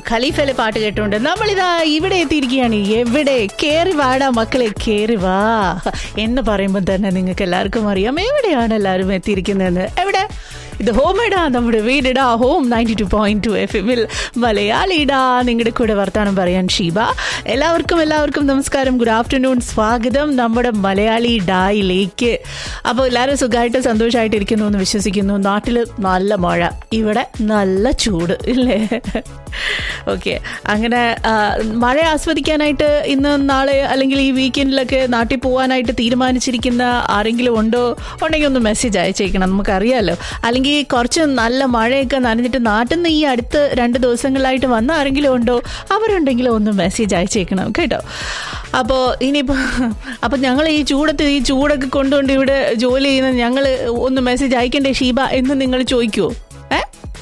ഖലീഫയിലെ പാട്ട് കേട്ടുകൊണ്ട് നമ്മളിതാ ഇവിടെ എത്തിയിരിക്കുകയാണ് എവിടെ കേറി വാടാ മക്കളെ കേറി വാ എന്ന് പറയുമ്പോൾ തന്നെ നിങ്ങൾക്ക് എല്ലാവർക്കും അറിയാം എവിടെയാണ് എല്ലാവരും എത്തിയിരിക്കുന്നതെന്ന് എവിടെ ഇത് ഹോം ഇടാ നമ്മുടെ വീടിടാ home ninety two point two F എമ്മിൽ മലയാളിടാ നിങ്ങളുടെ കൂടെ വർത്താനം പറയാൻ ഷീബ എല്ലാവർക്കും എല്ലാവർക്കും നമസ്കാരം ഗുഡ് ആഫ്റ്റർനൂൺ സ്വാഗതം നമ്മുടെ മലയാളി ഡായിലേക്ക് അപ്പോൾ എല്ലാവരും സുഖമായിട്ട് സന്തോഷമായിട്ട് ഇരിക്കുന്നു എന്ന് വിശ്വസിക്കുന്നു നാട്ടിൽ നല്ല മഴ ഇവിടെ നല്ല ചൂട് ഇല്ലേ ഓക്കെ അങ്ങനെ ആ, മഴ ആസ്വദിക്കാനായിട്ട് ഇന്ന് നാളെ അല്ലെങ്കിൽ ഈ വീക്കെൻഡിലൊക്കെ നാട്ടിൽ പോകാനായിട്ട് തീരുമാനിച്ചിരിക്കുന്ന ആരെങ്കിലും ഉണ്ടോ ഉണ്ടെങ്കിൽ ഒന്ന് മെസ്സേജ് അയച്ചേക്കണം നമുക്കറിയാമല്ലോ അല്ലെങ്കിൽ കുറച്ച് നല്ല മഴയൊക്കെ നനഞ്ഞിട്ട് നാട്ടിൽ നിന്ന് ഈ അടുത്ത് രണ്ട് ദിവസങ്ങളായിട്ട് വന്ന ആരെങ്കിലും ഉണ്ടോ അവരുണ്ടെങ്കിലും ഒന്ന് മെസ്സേജ് അയച്ചേക്കണം കേട്ടോ അപ്പോൾ ഇനിയിപ്പോൾ അപ്പോൾ ഞങ്ങൾ ഈ ചൂടത്ത് ഈ ചൂടൊക്കെ കൊണ്ടുകൊണ്ട് ഇവിടെ ജോലി ചെയ്യുന്ന ഞങ്ങൾ ഒന്ന് മെസ്സേജ് അയക്കണ്ടേ ഷീബ എന്ന് നിങ്ങൾ ചോദിക്കുമോ ഏ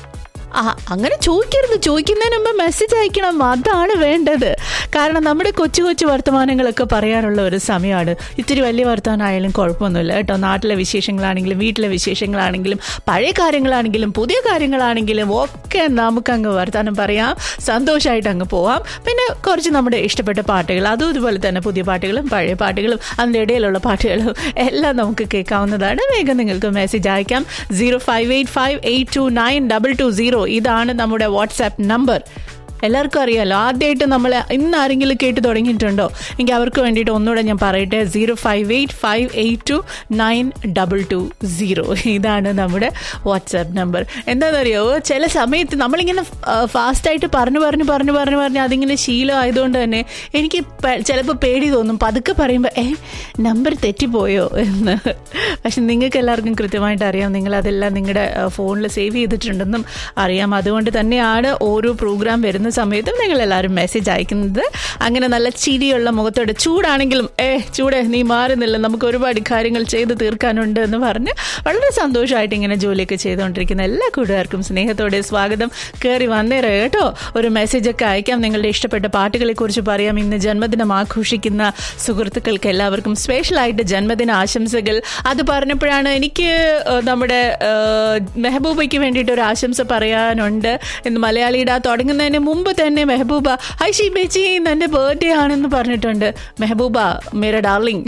ആ അങ്ങനെ ചോദിക്കരുത് ചോദിക്കുന്നതിന് മുമ്പ് മെസ്സേജ് അയക്കണം അതാണ് വേണ്ടത് കാരണം നമ്മുടെ കൊച്ചു കൊച്ചു വർത്തമാനങ്ങളൊക്കെ പറയാനുള്ള ഒരു സമയമാണ് ഇത്തിരി വലിയ വർത്തമാനമായാലും കുഴപ്പമൊന്നുമില്ല കേട്ടോ നാട്ടിലെ വിശേഷങ്ങളാണെങ്കിലും വീട്ടിലെ വിശേഷങ്ങളാണെങ്കിലും പഴയ കാര്യങ്ങളാണെങ്കിലും പുതിയ കാര്യങ്ങളാണെങ്കിലും ഒക്കെ നമുക്ക് അങ്ങ് വർത്തമാനം പറയാം സന്തോഷമായിട്ട് അങ്ങ് പോവാം പിന്നെ കുറച്ച് നമ്മുടെ ഇഷ്ടപ്പെട്ട പാട്ടുകൾ അതും ഇതുപോലെ തന്നെ പുതിയ പാട്ടുകളും പഴയ പാട്ടുകളും അതിൻ്റെ ഇടയിലുള്ള പാട്ടുകളും എല്ലാം നമുക്ക് കേൾക്കാവുന്നതാണ് വേഗം നിങ്ങൾക്ക് മെസ്സേജ് അയക്കാം zero five eight five eight two nine double two zero ഇതാണ് നമ്മുടെ വാട്സാപ്പ് നമ്പർ എല്ലാവർക്കും അറിയാലോ ആദ്യമായിട്ട് നമ്മൾ ഇന്ന് ആരെങ്കിലും കേട്ട് തുടങ്ങിയിട്ടുണ്ടോ എങ്കിൽ അവർക്ക് വേണ്ടിയിട്ട് ഒന്നുകൂടെ ഞാൻ പറയട്ടെ zero five eight five eight two nine double two zero ഇതാണ് നമ്മുടെ വാട്സാപ്പ് നമ്പർ എന്താണെന്നറിയോ ചില സമയത്ത് നമ്മളിങ്ങനെ ഫാസ്റ്റായിട്ട് പറഞ്ഞു പറഞ്ഞു പറഞ്ഞു പറഞ്ഞു പറഞ്ഞ് അതിങ്ങനെ ശീലം ആയതുകൊണ്ട് തന്നെ എനിക്ക് ചിലപ്പോൾ പേടി തോന്നും പതുക്കെ പറയുമ്പോൾ ഏ നമ്പർ തെറ്റിപ്പോയോ എന്ന് പക്ഷെ നിങ്ങൾക്ക് എല്ലാവർക്കും കൃത്യമായിട്ട് അറിയാം നിങ്ങൾ അതെല്ലാം നിങ്ങളുടെ ഫോണിൽ സേവ് ചെയ്തിട്ടുണ്ടെന്നും അറിയാം അതുകൊണ്ട് തന്നെയാണ് ഓരോ പ്രോഗ്രാം വരുന്ന സമയത്തും നിങ്ങൾ എല്ലാവരും മെസ്സേജ് അയക്കുന്നത് അങ്ങനെ നല്ല ചിരിയുള്ള മുഖത്തോടെ ചൂടാണെങ്കിലും ഏ ചൂടെ നീ മാറുന്നില്ല നമുക്ക് ഒരുപാട് കാര്യങ്ങൾ ചെയ്ത് തീർക്കാനുണ്ട് എന്ന് പറഞ്ഞ് വളരെ സന്തോഷമായിട്ട് ഇങ്ങനെ ജോലിയൊക്കെ ചെയ്തുകൊണ്ടിരിക്കുന്ന എല്ലാ കൂട്ടുകാർക്കും സ്നേഹത്തോടെ സ്വാഗതം കയറി വന്നേരോ കേട്ടോ ഒരു മെസ്സേജൊക്കെ അയക്കാം നിങ്ങളുടെ ഇഷ്ടപ്പെട്ട പാട്ടുകളെ കുറിച്ച് പറയാം ഇന്ന് ജന്മദിനം ആഘോഷിക്കുന്ന സുഹൃത്തുക്കൾക്ക് എല്ലാവർക്കും സ്പെഷ്യലായിട്ട് ജന്മദിന ആശംസകൾ അത് പറഞ്ഞപ്പോഴാണ് എനിക്ക് ഏഹ്, നമ്മുടെ ഏഹ്, മെഹബൂബയ്ക്ക് വേണ്ടിയിട്ട് ഒരു ആശംസ പറയാനുണ്ട് ഇന്ന് മലയാളിയുടെ തുടങ്ങുന്നതിന് മുമ്പ് തന്നെ മെഹബൂബ ഹൈ ഷീബേച്ചി ഇന്ന് എൻ്റെ ബർത്ത്ഡേ ആണെന്ന് പറഞ്ഞിട്ടുണ്ട് മെഹബൂബ മേര ഡാർലിംഗ്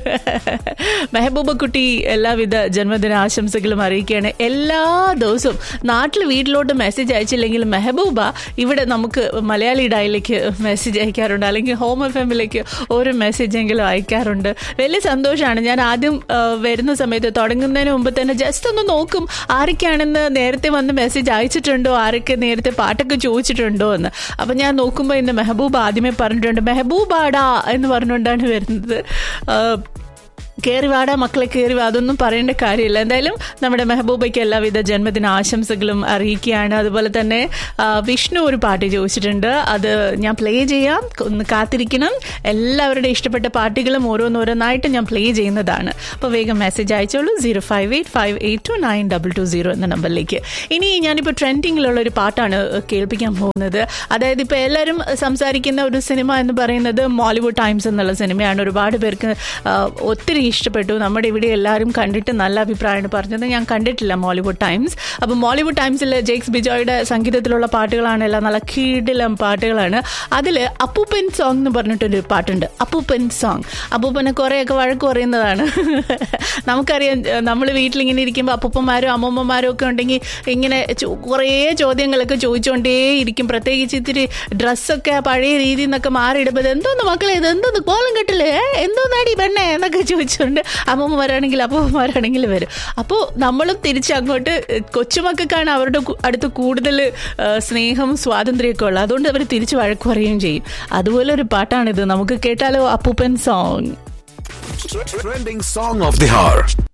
മെഹബൂബ കുട്ടി എല്ലാവിധ ജന്മദിന ആശംസകളും അറിയിക്കുകയാണ് എല്ലാ ദിവസവും നാട്ടിൽ വീട്ടിലോട്ട് മെസ്സേജ് അയച്ചില്ലെങ്കിൽ മെഹബൂബ ഇവിടെ നമുക്ക് മലയാളി ഡായിലേക്ക് മെസ്സേജ് അയക്കാറുണ്ട് അല്ലെങ്കിൽ ഹോം എഫ് എമ്മിലേക്ക് ഒരു മെസ്സേജ് എങ്കിലും അയക്കാറുണ്ട് വലിയ സന്തോഷമാണ് ഞാൻ ആദ്യം ആ, വരുന്ന സമയത്ത് തുടങ്ങുന്നതിന് മുമ്പ് തന്നെ ജസ്റ്റ് ഒന്ന് നോക്കും ആരൊക്കെയാണെന്ന് നേരത്തെ വന്ന് മെസ്സേജ് അയച്ചിട്ടുണ്ടോ ആരൊക്കെ നേരത്തെ പാട്ടൊക്കെ ചോദിച്ചിട്ടുണ്ടോ എന്ന് അപ്പം ഞാൻ നോക്കുമ്പോൾ ഇന്ന് മെഹബൂബ് ആദ്യമേ പറഞ്ഞിട്ടുണ്ട് മെഹബൂബാടാ എന്ന് പറഞ്ഞുകൊണ്ടാണ് വരുന്നത് ആ, കയറി വാടാ മക്കളെ കയറി വാ അതൊന്നും പറയേണ്ട കാര്യമില്ല എന്തായാലും നമ്മുടെ മെഹബൂബയ്ക്ക് എല്ലാവിധ ജന്മദിന ആശംസകളും അറിയിക്കുകയാണ് അതുപോലെ തന്നെ ആ, വിഷ്ണു ഒരു പാട്ട് ചോദിച്ചിട്ടുണ്ട് അത് ഞാൻ പ്ലേ ചെയ്യാം ഒന്ന് കാത്തിരിക്കണം എല്ലാവരുടെ ഇഷ്ടപ്പെട്ട പാട്ടുകളും ഓരോന്നോരോന്നായിട്ട് ഞാൻ പ്ലേ ചെയ്യുന്നതാണ് അപ്പോൾ വേഗം മെസ്സേജ് അയച്ചോളൂ zero five eight five eight two nine double two zero എന്ന നമ്പറിലേക്ക് ഇനി ഞാനിപ്പോൾ ട്രെൻഡിങ്ങിലുള്ള ഒരു പാട്ടാണ് കേൾപ്പിക്കാൻ പോകുന്നത് അതായത് ഇപ്പോൾ എല്ലാവരും സംസാരിക്കുന്ന ഒരു സിനിമ എന്ന് പറയുന്നത് മോളിവുഡ് ടൈംസ് എന്നുള്ള സിനിമയാണ് ഒരുപാട് പേർക്ക് ആ, ഒത്തിരി ഇഷ്ടപ്പെട്ടു നമ്മുടെ ഇവിടെ എല്ലാവരും കണ്ടിട്ട് നല്ല അഭിപ്രായമാണ് പറഞ്ഞത് ഞാൻ കണ്ടിട്ടില്ല മോളിവുഡ് ടൈംസ് അപ്പോൾ മോളിവുഡ് ടൈംസിൽ ജെയ്ക്സ് ബിജോയുടെ സംഗീതത്തിലുള്ള പാട്ടുകളാണ് എല്ലാം നല്ല കീടിലം പാട്ടുകളാണ് അതിൽ അപ്പൂപ്പൻ സോങ് എന്ന് പറഞ്ഞിട്ടൊരു പാട്ടുണ്ട് അപ്പൂപ്പൻ സോങ് അപ്പൂപ്പനെ കുറേയൊക്കെ വഴക്ക് പറയുന്നതാണ് നമുക്കറിയാം നമ്മൾ വീട്ടിലിങ്ങനെ ഇരിക്കുമ്പോൾ അപ്പൂപ്പന്മാരും അമ്മൂമ്മമാരും ഒക്കെ ഉണ്ടെങ്കിൽ ഇങ്ങനെ ചോ- കുറേ ചോദ്യങ്ങളൊക്കെ ചോദിച്ചുകൊണ്ടേ ഇരിക്കും പ്രത്യേകിച്ച് ഇത്തിരി ഡ്രസ്സൊക്കെ പഴയ രീതിയിൽ നിന്നൊക്കെ മാറിയിടുമ്പോൾ ഇത് എന്തോന്ന് മക്കളെ ഇത് എന്തോന്ന് കോലം കെട്ടില്ലേ എന്തോന്നാടി പെണ്ണെ എന്നൊക്കെ ചോദിച്ചുകൊണ്ട് അമ്മൂമ്മമാരാണെങ്കിൽ അപ്പൂമ്മമാരാണെങ്കിൽ വരും അപ്പോൾ നമ്മളും തിരിച്ച് അങ്ങോട്ട് കൊച്ചുമക്കൾക്കാണ് അവരുടെ കു- അടുത്ത് കൂടുതൽ ആ, സ്നേഹം സ്വാതന്ത്ര്യമൊക്കെ ഉള്ളത് അതുകൊണ്ട് അവർ തിരിച്ച് വഴക്ക് പറയുകയും ചെയ്യും അതുപോലെ ഒരു പാട്ടാണിത് നമുക്ക് കേട്ടാലോ അപ്പൂപ്പൻ song Trending song of the hour.